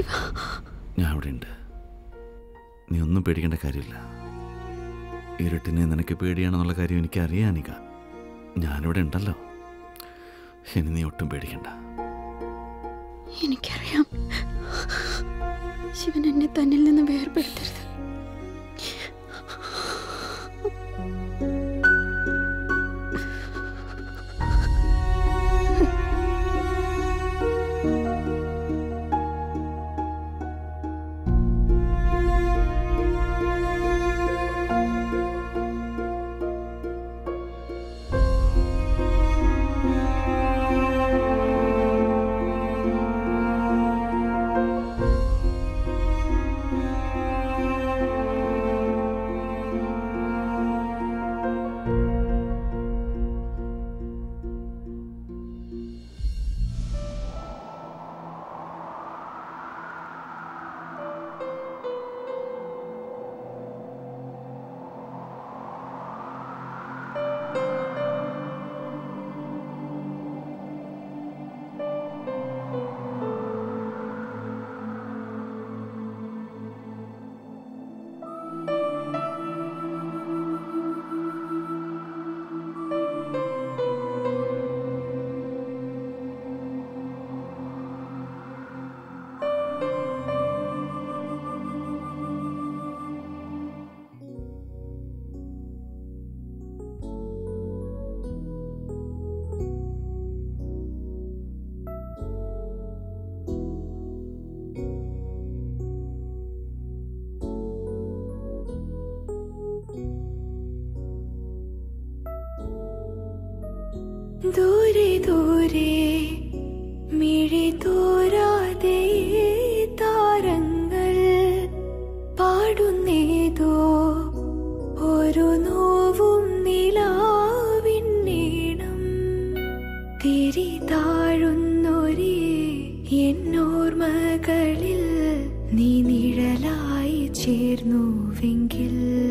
ഞാൻ അവിടെ ഉണ്ട് നീ ഒന്നും പേടിക്കേണ്ട കാര്യമില്ല ഇരുട്ടിനെ നിനക്ക് പേടിയാണെന്നുള്ള കാര്യം എനിക്ക് അറിയാനിക ഞാനിവിടെ ഉണ്ടല്ലോ ഇനി നീ ഒട്ടും പേടിക്കണ്ട എനിക്കറിയാം ശിവൻ എന്നെ തന്നിൽ നിന്ന് വേർപെടുത്തരുത് ദൂരെ ദൂരെ മിഴി തോരാതെ താരങ്ങൾ പാടുന്നേതോ ഒരു നോവും നിലാവിന്നീണം തിരി താഴുന്നൊരേ എന്നോർമകളിൽ നീ നിഴലായി ചേർന്നുവെങ്കിൽ